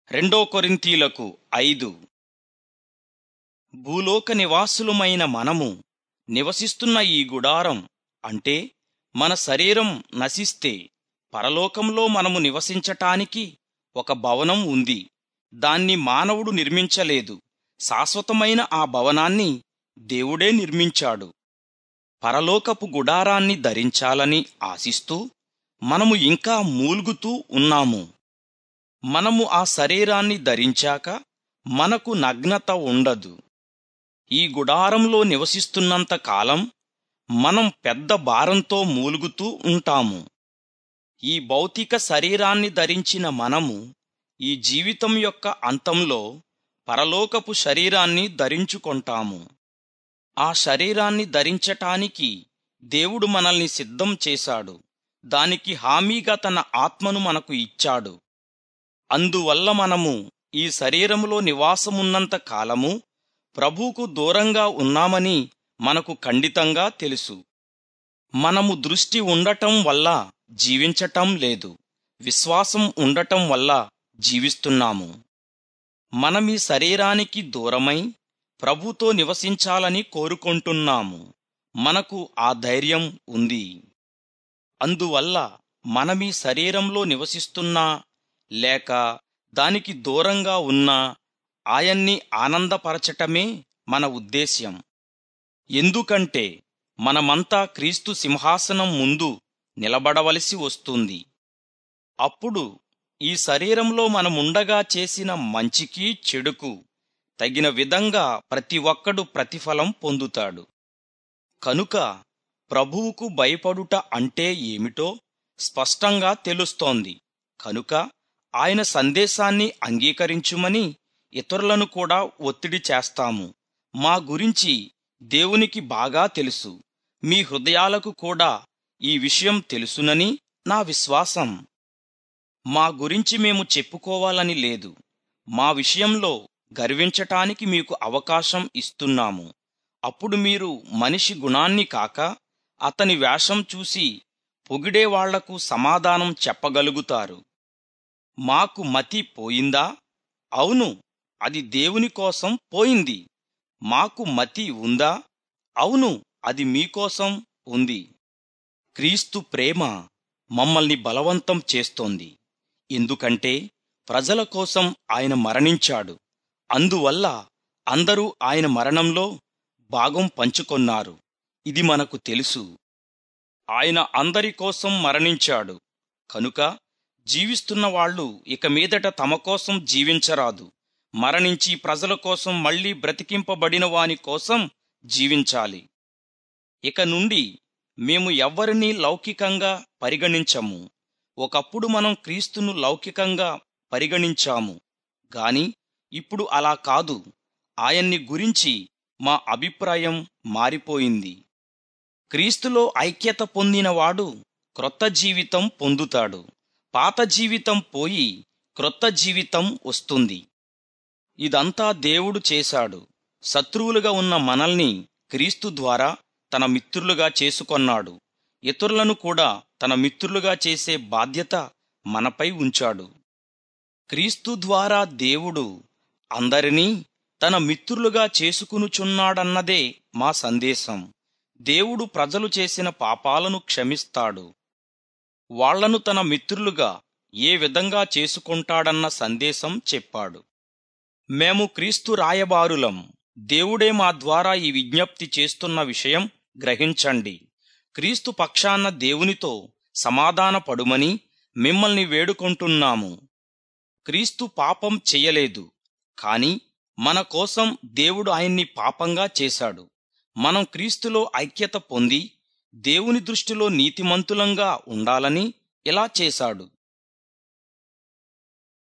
రెండో కొరింథీలకు ఐదు భూలోక నివాసులమైన మనము నివసిస్తున్న ఈ గుడారం అంటే మన శరీరం నశిస్తే పరలోకంలో మనము నివసించటానికి ఒక భవనం ఉంది దాన్ని మానవుడు నిర్మించలేదు శాశ్వతమైన ఆ భవనాన్ని దేవుడే నిర్మించాడు పరలోకపు గుడారాన్ని ధరించాలని ఆశిస్తూ మనము ఇంకా మూల్గుతూ ఉన్నాము మనము ఆ శరీరాన్ని ధరించాక మనకు నగ్నత ఉండదు ఈ గుడారంలో నివసిస్తున్నంత కాలం మనం పెద్ద భారంతో మూలుగుతూ ఉంటాము ఈ భౌతిక శరీరాన్ని ధరించిన మనము ఈ జీవితం యొక్క అంతంలో పరలోకపు శరీరాన్ని ధరించుకొంటాము ఆ శరీరాన్ని ధరించటానికి దేవుడు మనల్ని సిద్ధం చేశాడు దానికి హామీగా తన ఆత్మను మనకు ఇచ్చాడు అందువల్ల మనము ఈ శరీరములో నివాసమున్నంత కాలము ప్రభువుకు దూరంగా ఉన్నామని మనకు ఖండితంగా తెలుసు మనము దృష్టి ఉండటం వల్ల జీవించటం లేదు విశ్వాసం ఉండటం వల్ల జీవిస్తున్నాము మనమీ శరీరానికి దూరమై ప్రభుతో నివసించాలని కోరుకుంటున్నాము మనకు ఆ ధైర్యం ఉంది అందువల్ల మనమీ శరీరంలో నివసిస్తున్నా లేక దానికి దూరంగా ఉన్నా ఆయన్ని ఆనందపరచటమే మన ఉద్దేశ్యం ఎందుకంటే మనమంతా క్రీస్తు సింహాసనం ముందు నిలబడవలసి వస్తుంది అప్పుడు ఈ శరీరంలో మనముండగా చేసిన మంచికి చెడుకు తగిన విధంగా ప్రతి ఒక్కడు ప్రతిఫలం పొందుతాడు కనుక ప్రభువుకు భయపడుట అంటే ఏమిటో స్పష్టంగా తెలుస్తోంది కనుక ఆయన సందేశాన్ని అంగీకరించుమని ఇతరులను కూడా ఒత్తిడి చేస్తాము మా గురించి దేవునికి బాగా తెలుసు మీ హృదయాలకు కూడా ఈ విషయం తెలుసునని నా విశ్వాసం మా గురించి మేము చెప్పుకోవాలని లేదు మా విషయంలో గర్వించటానికి మీకు అవకాశం ఇస్తున్నాము అప్పుడు మీరు మనిషి గుణాన్ని కాక అతని వేషం చూసి పొగిడే వాళ్లకు సమాధానం చెప్పగలుగుతారు మాకు మతి పోయిందా అవును అది దేవుని కోసం పోయింది మాకు మతి ఉందా అవును అది మీకోసం ఉంది క్రీస్తు ప్రేమ మమ్మల్ని బలవంతం చేస్తోంది ఎందుకంటే ప్రజల కోసం ఆయన మరణించాడు అందువల్ల అందరూ ఆయన మరణంలో భాగం పంచుకొన్నారు ఇది మనకు తెలుసు ఆయన అందరి కోసం మరణించాడు కనుక జీవిస్తున్న వాళ్ళు ఇక మీదట తమ కోసం జీవించరాదు మరణించి ప్రజల కోసం మళ్లీ బ్రతికింపబడిన వాని కోసం జీవించాలి ఇక నుండి మేము ఎవ్వరినీ లౌకికంగా పరిగణించము ఒకప్పుడు మనం క్రీస్తును లౌకికంగా పరిగణించాము గాని ఇప్పుడు అలా కాదు ఆయన్ని గురించి మా అభిప్రాయం మారిపోయింది క్రీస్తులో ఐక్యత పొందినవాడు క్రొత్త జీవితం పొందుతాడు పాత జీవితం పోయి క్రొత్త జీవితం వస్తుంది ఇదంతా దేవుడు చేశాడు శత్రువులుగా ఉన్న మనల్ని క్రీస్తు ద్వారా తన మిత్రులుగా చేసుకొన్నాడు ఇతరులను కూడా తన మిత్రులుగా చేసే బాధ్యత మనపై ఉంచాడు క్రీస్తు ద్వారా దేవుడు అందరినీ తన మిత్రులుగా చేసుకునుచున్నాడన్నదే మా సందేశం దేవుడు ప్రజలు చేసిన పాపాలను క్షమిస్తాడు వాళ్లను తన మిత్రులుగా ఏ విధంగా చేసుకుంటాడన్న సందేశం చెప్పాడు మేము క్రీస్తు రాయబారులం దేవుడే మా ద్వారా ఈ విజ్ఞప్తి చేస్తున్న విషయం గ్రహించండి క్రీస్తు పక్షాన దేవునితో సమాధానపడుమని మిమ్మల్ని వేడుకుంటున్నాము క్రీస్తు పాపం చెయ్యలేదు కాని మన కోసం దేవుడు ఆయన్ని పాపంగా చేశాడు మనం క్రీస్తులో ఐక్యత పొంది దేవుని దృష్టిలో నీతిమంతులంగా ఉండాలని ఇలా చేశాడు